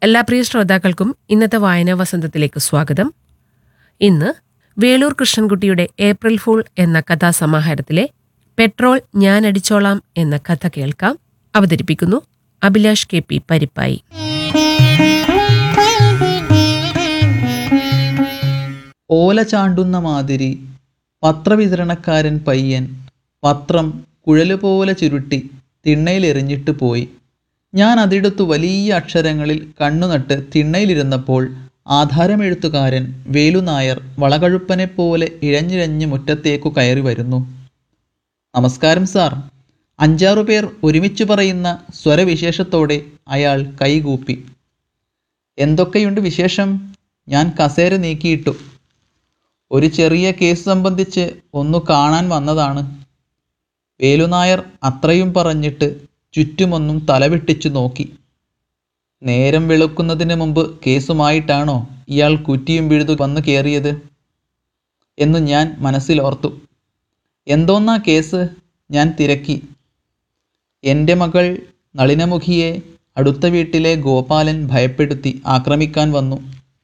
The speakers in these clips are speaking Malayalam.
എല്ലാ പ്രിയ ശ്രോതാക്കൾക്കും ഇന്നത്തെ വായനാ വസന്തത്തിലേക്ക് സ്വാഗതം ഇന്ന് വേളൂർ കൃഷ്ണൻകുട്ടിയുടെ ഏപ്രിൽ ഫൂൾ എന്ന കഥാസമാഹാരത്തിലെ പെട്രോൾ ഞാൻ അടിച്ചോളാം എന്ന കഥ കേൾക്കാം അവതരിപ്പിക്കുന്നു അഭിലാഷ് കെ പി പരിപ്പായി ഓല ചാണ്ടുന്ന മാതിരി പത്രവിതരണക്കാരൻ പയ്യൻ പത്രം കുഴലുപോലെ ചുരുട്ടി തിണ്ണയിലെറിഞ്ഞിട്ട് പോയി ഞാൻ അതിടത്തു വലിയ അക്ഷരങ്ങളിൽ കണ്ണുനട്ട് തിണ്ണയിലിരുന്നപ്പോൾ ആധാരമെഴുത്തുകാരൻ വേലുനായർ വളകഴുപ്പനെപ്പോലെ ഇഴഞ്ഞിഴഞ്ഞ് മുറ്റത്തേക്കു കയറി വരുന്നു നമസ്കാരം സാർ അഞ്ചാറു പേർ ഒരുമിച്ച് പറയുന്ന സ്വരവിശേഷത്തോടെ അയാൾ കൈകൂപ്പി എന്തൊക്കെയുണ്ട് വിശേഷം ഞാൻ കസേര നീക്കിയിട്ടു ഒരു ചെറിയ കേസ് സംബന്ധിച്ച് ഒന്ന് കാണാൻ വന്നതാണ് വേലുനായർ അത്രയും പറഞ്ഞിട്ട് ചുറ്റുമൊന്നും തലവെട്ടിച്ചു നോക്കി നേരം വെളുക്കുന്നതിന് മുമ്പ് കേസുമായിട്ടാണോ ഇയാൾ കുറ്റിയും പിഴുതു വന്നു കയറിയത് എന്ന് ഞാൻ മനസ്സിലോർത്തു എന്തോന്നാ കേസ് ഞാൻ തിരക്കി എൻ്റെ മകൾ നളിനമുഖിയെ അടുത്ത വീട്ടിലെ ഗോപാലൻ ഭയപ്പെടുത്തി ആക്രമിക്കാൻ വന്നു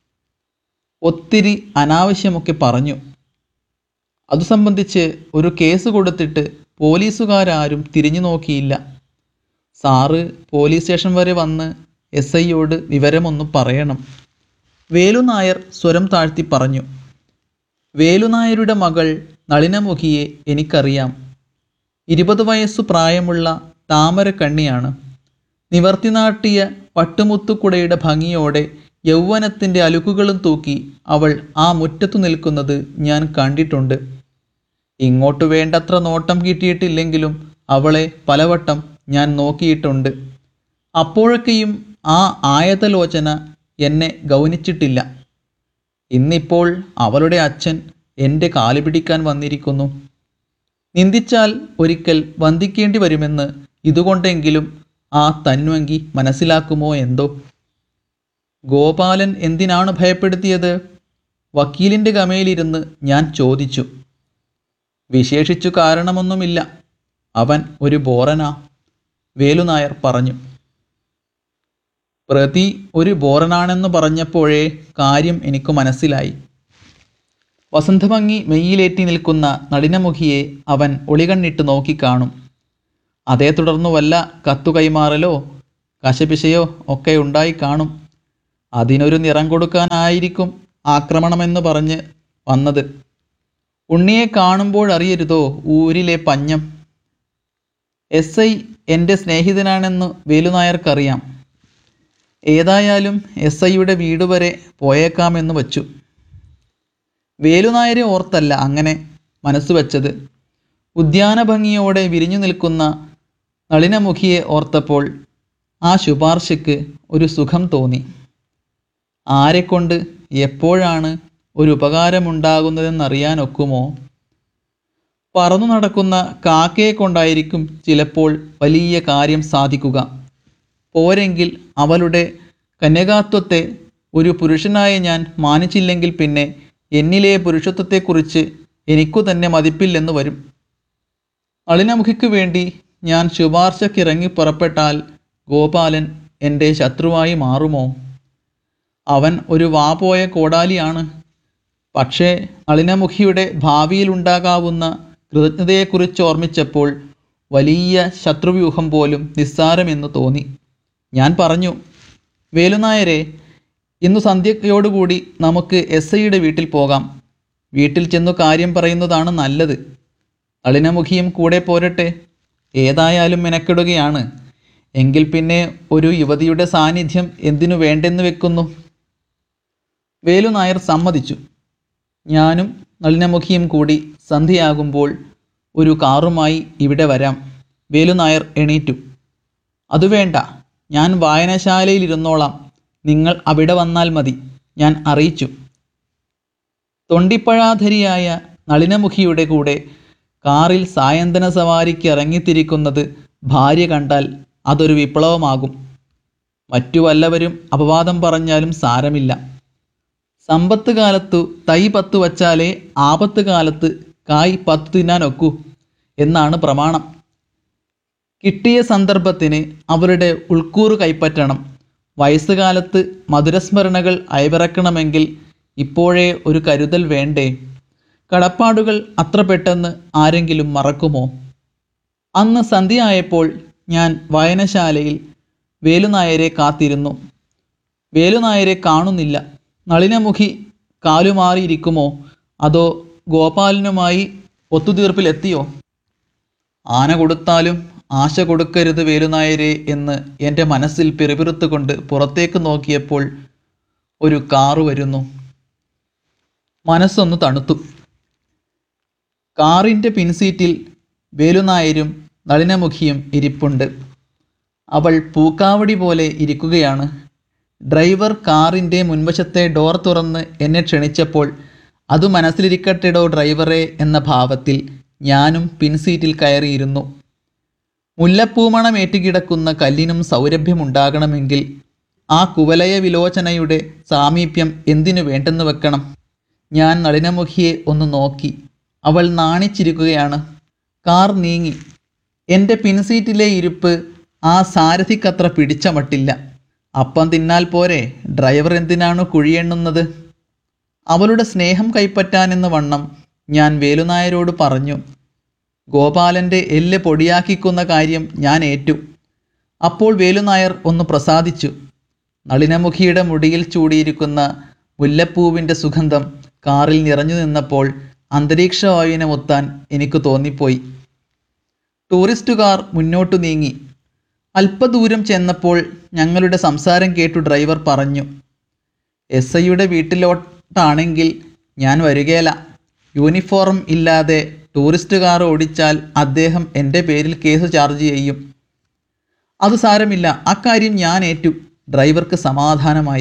ഒത്തിരി അനാവശ്യമൊക്കെ പറഞ്ഞു അതു സംബന്ധിച്ച് ഒരു കേസ് കൊടുത്തിട്ട് പോലീസുകാരാരും തിരിഞ്ഞു നോക്കിയില്ല സാറ് പോലീസ് സ്റ്റേഷൻ വരെ വന്ന് എസ് ഐയോട് വിവരമൊന്ന് പറയണം വേലുനായർ സ്വരം താഴ്ത്തി പറഞ്ഞു വേലുനായരുടെ മകൾ നളിനമുഖിയെ എനിക്കറിയാം ഇരുപത് വയസ്സു പ്രായമുള്ള താമരക്കണ്ണിയാണ് നിവർത്തി നാട്ടിയ പട്ടുമുത്തുക്കുടയുടെ ഭംഗിയോടെ യൗവനത്തിൻ്റെ അലുക്കുകളും തൂക്കി അവൾ ആ മുറ്റത്തു നിൽക്കുന്നത് ഞാൻ കണ്ടിട്ടുണ്ട് ഇങ്ങോട്ട് വേണ്ടത്ര നോട്ടം കിട്ടിയിട്ടില്ലെങ്കിലും അവളെ പലവട്ടം ഞാൻ നോക്കിയിട്ടുണ്ട് അപ്പോഴൊക്കെയും ആ ആയതലോചന എന്നെ ഗൗനിച്ചിട്ടില്ല ഇന്നിപ്പോൾ അവളുടെ അച്ഛൻ എൻ്റെ കാല് പിടിക്കാൻ വന്നിരിക്കുന്നു നിന്ദിച്ചാൽ ഒരിക്കൽ വന്ദിക്കേണ്ടി വരുമെന്ന് ഇതുകൊണ്ടെങ്കിലും ആ തന്വങ്കി മനസ്സിലാക്കുമോ എന്തോ ഗോപാലൻ എന്തിനാണ് ഭയപ്പെടുത്തിയത് വക്കീലിൻ്റെ ഗമയിലിരുന്ന് ഞാൻ ചോദിച്ചു വിശേഷിച്ചു കാരണമൊന്നുമില്ല അവൻ ഒരു ബോറനാ വേലുനായർ പറഞ്ഞു പ്രതി ഒരു ബോറനാണെന്ന് പറഞ്ഞപ്പോഴേ കാര്യം എനിക്ക് മനസ്സിലായി വസന്തഭംഗി മെയ്യിലേറ്റി നിൽക്കുന്ന നളിനമുഖിയെ അവൻ ഒളികണ്ണിട്ട് നോക്കിക്കാണും അതേ തുടർന്നു വല്ല കത്തു കൈമാറലോ കശപിശയോ ഒക്കെ ഉണ്ടായി കാണും അതിനൊരു നിറം കൊടുക്കാനായിരിക്കും ആക്രമണമെന്ന് പറഞ്ഞ് വന്നത് ഉണ്ണിയെ കാണുമ്പോഴറിയരുതോ ഊരിലെ പഞ്ഞം എസ് ഐ എൻ്റെ സ്നേഹിതനാണെന്ന് വേലുനായർക്കറിയാം ഏതായാലും എസ് ഐയുടെ വീട് വരെ പോയേക്കാമെന്ന് വച്ചു വേലുനായരെ ഓർത്തല്ല അങ്ങനെ മനസ്സ് വച്ചത് ഉദ്യാന ഭംഗിയോടെ വിരിഞ്ഞു നിൽക്കുന്ന നളിനമുഖിയെ ഓർത്തപ്പോൾ ആ ശുപാർശയ്ക്ക് ഒരു സുഖം തോന്നി ആരെക്കൊണ്ട് എപ്പോഴാണ് ഒരു ഉപകാരമുണ്ടാകുന്നതെന്നറിയാനൊക്കുമോ പറന്നു നടക്കുന്ന കാക്കയെ കൊണ്ടായിരിക്കും ചിലപ്പോൾ വലിയ കാര്യം സാധിക്കുക പോരെങ്കിൽ അവളുടെ കന്യകാത്വത്തെ ഒരു പുരുഷനായ ഞാൻ മാനിച്ചില്ലെങ്കിൽ പിന്നെ എന്നിലെ പുരുഷത്വത്തെക്കുറിച്ച് എനിക്കു തന്നെ മതിപ്പില്ലെന്ന് വരും അളിനമുഖിക്ക് വേണ്ടി ഞാൻ ശുപാർശക്കിറങ്ങി പുറപ്പെട്ടാൽ ഗോപാലൻ എൻ്റെ ശത്രുവായി മാറുമോ അവൻ ഒരു വാപോയ കോടാലിയാണ് പക്ഷേ നളിനമുഖിയുടെ ഭാവിയിലുണ്ടാകാവുന്ന കൃതജ്ഞതയെക്കുറിച്ച് ഓർമ്മിച്ചപ്പോൾ വലിയ ശത്രുവ്യൂഹം പോലും നിസ്സാരമെന്ന് തോന്നി ഞാൻ പറഞ്ഞു വേലുനായരെ ഇന്നു സന്ധ്യയോടുകൂടി നമുക്ക് എസ് ഐയുടെ വീട്ടിൽ പോകാം വീട്ടിൽ ചെന്നു കാര്യം പറയുന്നതാണ് നല്ലത് നളിനമുഖിയും കൂടെ പോരട്ടെ ഏതായാലും മെനക്കെടുകയാണ് എങ്കിൽ പിന്നെ ഒരു യുവതിയുടെ സാന്നിധ്യം എന്തിനു വേണ്ടെന്ന് വെക്കുന്നു വേലുനായർ സമ്മതിച്ചു ഞാനും നളിനമുഖിയും കൂടി സന്ധ്യയാകുമ്പോൾ ഒരു കാറുമായി ഇവിടെ വരാം വേലുനായർ എണീറ്റു അത് വേണ്ട ഞാൻ വായനശാലയിലിരുന്നോളാം നിങ്ങൾ അവിടെ വന്നാൽ മതി ഞാൻ അറിയിച്ചു തൊണ്ടിപ്പഴാധരിയായ നളിനമുഖിയുടെ കൂടെ കാറിൽ സായന്തന സവാരിക്ക് ഇറങ്ങിത്തിരിക്കുന്നത് ഭാര്യ കണ്ടാൽ അതൊരു വിപ്ലവമാകും മറ്റു വല്ലവരും അപവാദം പറഞ്ഞാലും സാരമില്ല സമ്പത്ത് കാലത്തു തൈ പത്ത് വച്ചാലേ ആപത്ത് കാലത്ത് കായ് പത്ത് തിന്നാനൊക്കൂ എന്നാണ് പ്രമാണം കിട്ടിയ സന്ദർഭത്തിന് അവരുടെ ഉൾക്കൂറ് കൈപ്പറ്റണം വയസ്സുകാലത്ത് മധുരസ്മരണകൾ അയവിറക്കണമെങ്കിൽ ഇപ്പോഴേ ഒരു കരുതൽ വേണ്ടേ കടപ്പാടുകൾ അത്ര പെട്ടെന്ന് ആരെങ്കിലും മറക്കുമോ അന്ന് സന്ധ്യയായപ്പോൾ ഞാൻ വായനശാലയിൽ വേലുനായരെ കാത്തിരുന്നു വേലുനായരെ കാണുന്നില്ല നളിനമുഖി കാലുമാറിയിരിക്കുമോ അതോ ഗോപാലനുമായി ഒത്തുതീർപ്പിലെത്തിയോ ആന കൊടുത്താലും ആശ കൊടുക്കരുത് വേലുനായരെ എന്ന് എൻ്റെ മനസ്സിൽ പിറുപിറുത്തുകൊണ്ട് പുറത്തേക്ക് നോക്കിയപ്പോൾ ഒരു കാറ് വരുന്നു മനസ്സൊന്ന് തണുത്തു കാറിൻ്റെ പിൻസീറ്റിൽ വേലുനായരും നളിനമുഖിയും ഇരിപ്പുണ്ട് അവൾ പൂക്കാവടി പോലെ ഇരിക്കുകയാണ് ഡ്രൈവർ കാറിൻ്റെ മുൻവശത്തെ ഡോർ തുറന്ന് എന്നെ ക്ഷണിച്ചപ്പോൾ അത് മനസ്സിലിരിക്കട്ടെടോ ഡ്രൈവറെ എന്ന ഭാവത്തിൽ ഞാനും പിൻസീറ്റിൽ കയറിയിരുന്നു മുല്ലപ്പൂമണം ഏറ്റുകിടക്കുന്ന കല്ലിനും സൗരഭ്യമുണ്ടാകണമെങ്കിൽ ആ കുവലയ വിലോചനയുടെ സാമീപ്യം എന്തിനു വേണ്ടെന്ന് വെക്കണം ഞാൻ നളിനമുഖിയെ ഒന്ന് നോക്കി അവൾ നാണിച്ചിരിക്കുകയാണ് കാർ നീങ്ങി എൻ്റെ പിൻസീറ്റിലെ ഇരിപ്പ് ആ സാരഥിക്കത്ര പിടിച്ച മട്ടില്ല അപ്പം തിന്നാൽ പോരെ ഡ്രൈവർ എന്തിനാണ് കുഴിയെണ്ണുന്നത് അവളുടെ സ്നേഹം കൈപ്പറ്റാനെന്ന വണ്ണം ഞാൻ വേലുനായരോട് പറഞ്ഞു ഗോപാലൻ്റെ എല്ല് പൊടിയാക്കിക്കുന്ന കാര്യം ഞാൻ ഏറ്റു അപ്പോൾ വേലുനായർ ഒന്ന് പ്രസാദിച്ചു നളിനമുഖിയുടെ മുടിയിൽ ചൂടിയിരിക്കുന്ന മുല്ലപ്പൂവിൻ്റെ സുഗന്ധം കാറിൽ നിറഞ്ഞു നിന്നപ്പോൾ അന്തരീക്ഷ വായുവിനെ മൊത്താൻ എനിക്ക് തോന്നിപ്പോയി ടൂറിസ്റ്റുകാർ മുന്നോട്ടു നീങ്ങി അല്പദൂരം ചെന്നപ്പോൾ ഞങ്ങളുടെ സംസാരം കേട്ടു ഡ്രൈവർ പറഞ്ഞു എസ് ഐയുടെ വീട്ടിലോട്ടാണെങ്കിൽ ഞാൻ വരികയില്ല യൂണിഫോം ഇല്ലാതെ ടൂറിസ്റ്റ് കാർ ഓടിച്ചാൽ അദ്ദേഹം എൻ്റെ പേരിൽ കേസ് ചാർജ് ചെയ്യും അത് സാരമില്ല അക്കാര്യം ഞാൻ ഏറ്റു ഡ്രൈവർക്ക് സമാധാനമായി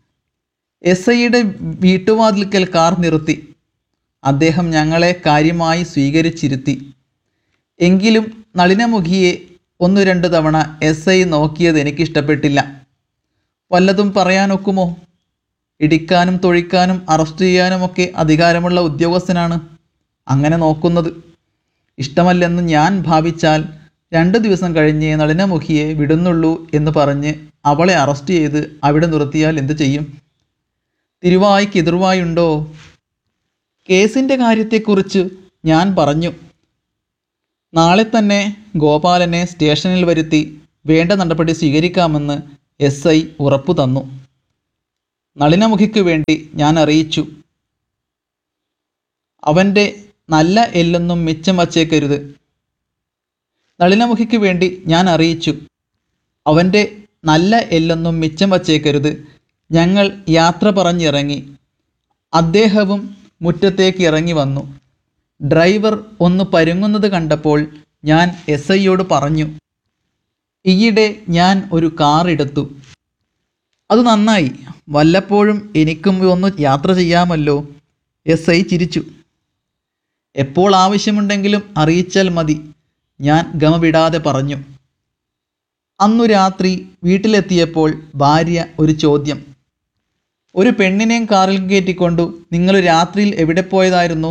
എസ് ഐയുടെ വീട്ടുവാതിൽക്കൽ കാർ നിർത്തി അദ്ദേഹം ഞങ്ങളെ കാര്യമായി സ്വീകരിച്ചിരുത്തി എങ്കിലും നളിനമുഖിയെ ഒന്നു രണ്ട് തവണ എസ് ഐ നോക്കിയത് എനിക്കിഷ്ടപ്പെട്ടില്ല വല്ലതും പറയാനൊക്കുമോ ഇടിക്കാനും തൊഴിക്കാനും അറസ്റ്റ് ചെയ്യാനുമൊക്കെ അധികാരമുള്ള ഉദ്യോഗസ്ഥനാണ് അങ്ങനെ നോക്കുന്നത് ഇഷ്ടമല്ലെന്ന് ഞാൻ ഭാവിച്ചാൽ രണ്ട് ദിവസം കഴിഞ്ഞ് നളിനമുഖിയെ വിടുന്നുള്ളൂ എന്ന് പറഞ്ഞ് അവളെ അറസ്റ്റ് ചെയ്ത് അവിടെ നിർത്തിയാൽ എന്തു ചെയ്യും തിരുവായ്ക്ക് എതിർവായുണ്ടോ കേസിൻ്റെ കാര്യത്തെക്കുറിച്ച് ഞാൻ പറഞ്ഞു നാളെ തന്നെ ഗോപാലനെ സ്റ്റേഷനിൽ വരുത്തി വേണ്ട നടപടി സ്വീകരിക്കാമെന്ന് എസ് ഐ ഉറപ്പു തന്നു നളിനമുഖിക്ക് വേണ്ടി ഞാൻ അറിയിച്ചു അവൻ്റെ നല്ല എല്ലൊന്നും മിച്ചം വച്ചേക്കരുത് നളിനമുഖിക്ക് വേണ്ടി ഞാൻ അറിയിച്ചു അവൻ്റെ നല്ല എല്ലൊന്നും മിച്ചം വച്ചേക്കരുത് ഞങ്ങൾ യാത്ര പറഞ്ഞിറങ്ങി അദ്ദേഹവും മുറ്റത്തേക്ക് ഇറങ്ങി വന്നു ഡ്രൈവർ ഒന്ന് പരുങ്ങുന്നത് കണ്ടപ്പോൾ ഞാൻ എസ് ഐയോട് പറഞ്ഞു ഈയിടെ ഞാൻ ഒരു കാർ എടുത്തു അത് നന്നായി വല്ലപ്പോഴും എനിക്കും ഒന്ന് യാത്ര ചെയ്യാമല്ലോ എസ് ഐ ചിരിച്ചു എപ്പോൾ ആവശ്യമുണ്ടെങ്കിലും അറിയിച്ചാൽ മതി ഞാൻ ഗമ വിടാതെ പറഞ്ഞു അന്നു രാത്രി വീട്ടിലെത്തിയപ്പോൾ ഭാര്യ ഒരു ചോദ്യം ഒരു പെണ്ണിനെയും കാറിൽ കയറ്റിക്കൊണ്ടു നിങ്ങൾ രാത്രിയിൽ എവിടെ പോയതായിരുന്നു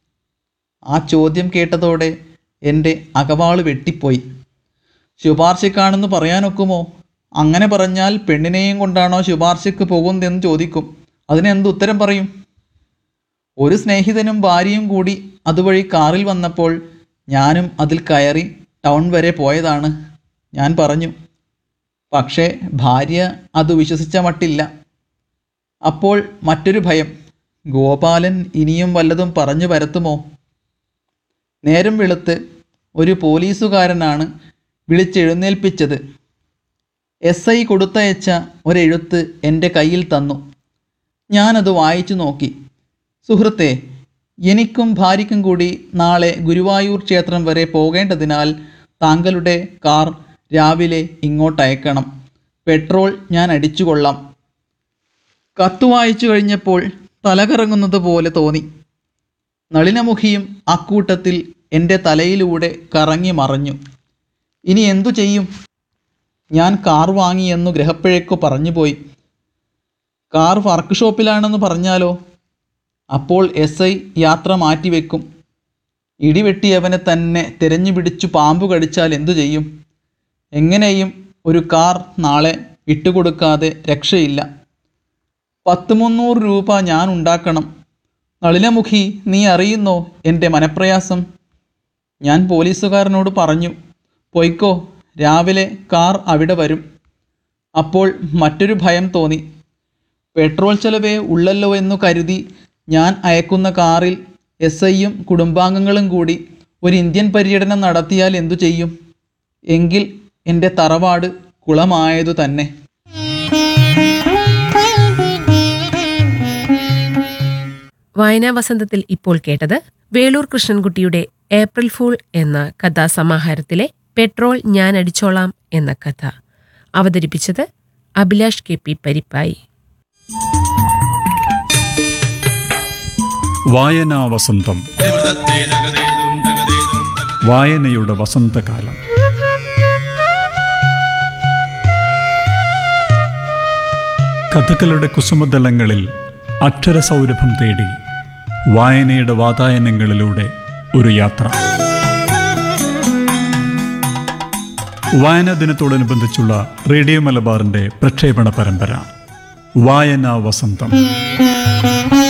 ആ ചോദ്യം കേട്ടതോടെ എൻ്റെ അകവാള് വെട്ടിപ്പോയി ശുപാർശക്കാണെന്ന് പറയാനൊക്കുമോ അങ്ങനെ പറഞ്ഞാൽ പെണ്ണിനെയും കൊണ്ടാണോ ശുപാർശയ്ക്ക് പോകുന്നതെന്ന് ചോദിക്കും അതിനെന്ത് ഉത്തരം പറയും ഒരു സ്നേഹിതനും ഭാര്യയും കൂടി അതുവഴി കാറിൽ വന്നപ്പോൾ ഞാനും അതിൽ കയറി ടൗൺ വരെ പോയതാണ് ഞാൻ പറഞ്ഞു പക്ഷേ ഭാര്യ അത് വിശ്വസിച്ച മട്ടില്ല അപ്പോൾ മറ്റൊരു ഭയം ഗോപാലൻ ഇനിയും വല്ലതും പറഞ്ഞു പരത്തുമോ നേരം വെളുത്ത് ഒരു പോലീസുകാരനാണ് വിളിച്ചെഴുന്നേൽപ്പിച്ചത് എസ് ഐ കൊടുത്തയച്ച ഒരെഴുത്ത് എൻ്റെ കയ്യിൽ തന്നു ഞാനത് വായിച്ചു നോക്കി സുഹൃത്തെ എനിക്കും ഭാര്യയ്ക്കും കൂടി നാളെ ഗുരുവായൂർ ക്ഷേത്രം വരെ പോകേണ്ടതിനാൽ താങ്കളുടെ കാർ രാവിലെ ഇങ്ങോട്ടയക്കണം പെട്രോൾ ഞാൻ അടിച്ചുകൊള്ളാം കത്ത് വായിച്ചു കഴിഞ്ഞപ്പോൾ തലകറങ്ങുന്നത് പോലെ തോന്നി നളിനമുഖിയും അക്കൂട്ടത്തിൽ എൻ്റെ തലയിലൂടെ കറങ്ങി മറഞ്ഞു ഇനി എന്തു ചെയ്യും ഞാൻ കാർ വാങ്ങിയെന്നു ഗ്രഹപ്പിഴക്കു പറഞ്ഞുപോയി കാർ വർക്ക് ഷോപ്പിലാണെന്ന് പറഞ്ഞാലോ അപ്പോൾ എസ് ഐ യാത്ര മാറ്റിവെക്കും ഇടിവെട്ടിയവനെ തന്നെ തിരഞ്ഞു പിടിച്ചു പാമ്പ് കടിച്ചാൽ എന്തു ചെയ്യും എങ്ങനെയും ഒരു കാർ നാളെ വിട്ടുകൊടുക്കാതെ രക്ഷയില്ല പത്ത് മുന്നൂറ് രൂപ ഞാൻ ഉണ്ടാക്കണം നളിനമുഖി നീ അറിയുന്നോ എൻ്റെ മനപ്രയാസം ഞാൻ പോലീസുകാരനോട് പറഞ്ഞു പൊയ്ക്കോ രാവിലെ കാർ അവിടെ വരും അപ്പോൾ മറ്റൊരു ഭയം തോന്നി പെട്രോൾ ചെലവേ ഉള്ളല്ലോ എന്നു കരുതി ഞാൻ അയക്കുന്ന കാറിൽ എസ് ഐയും കുടുംബാംഗങ്ങളും കൂടി ഒരു ഇന്ത്യൻ പര്യടനം നടത്തിയാൽ എന്തു ചെയ്യും എങ്കിൽ എൻ്റെ തറവാട് കുളമായതു തന്നെ വായനാ വസന്തത്തിൽ ഇപ്പോൾ കേട്ടത് വേളൂർ കൃഷ്ണൻകുട്ടിയുടെ ഏപ്രിൽ ഫൂൾ എന്ന കഥാസമാഹാരത്തിലെ പെട്രോൾ ഞാൻ അടിച്ചോളാം എന്ന കഥ അവതരിപ്പിച്ചത് അഭിലാഷ് കെ പി പരിപ്പായി വായനാ വസന്തം വായനയുടെ വസന്തകാലം കഥകളുടെ കുസുമതലങ്ങളിൽ അക്ഷരസൗരഭം തേടി വായനയുടെ വാതായനങ്ങളിലൂടെ ഒരു യാത്ര വായനാ ദിനത്തോടനുബന്ധിച്ചുള്ള റേഡിയോ മലബാറിന്റെ പ്രക്ഷേപണ പരമ്പര വായനാ വസന്തം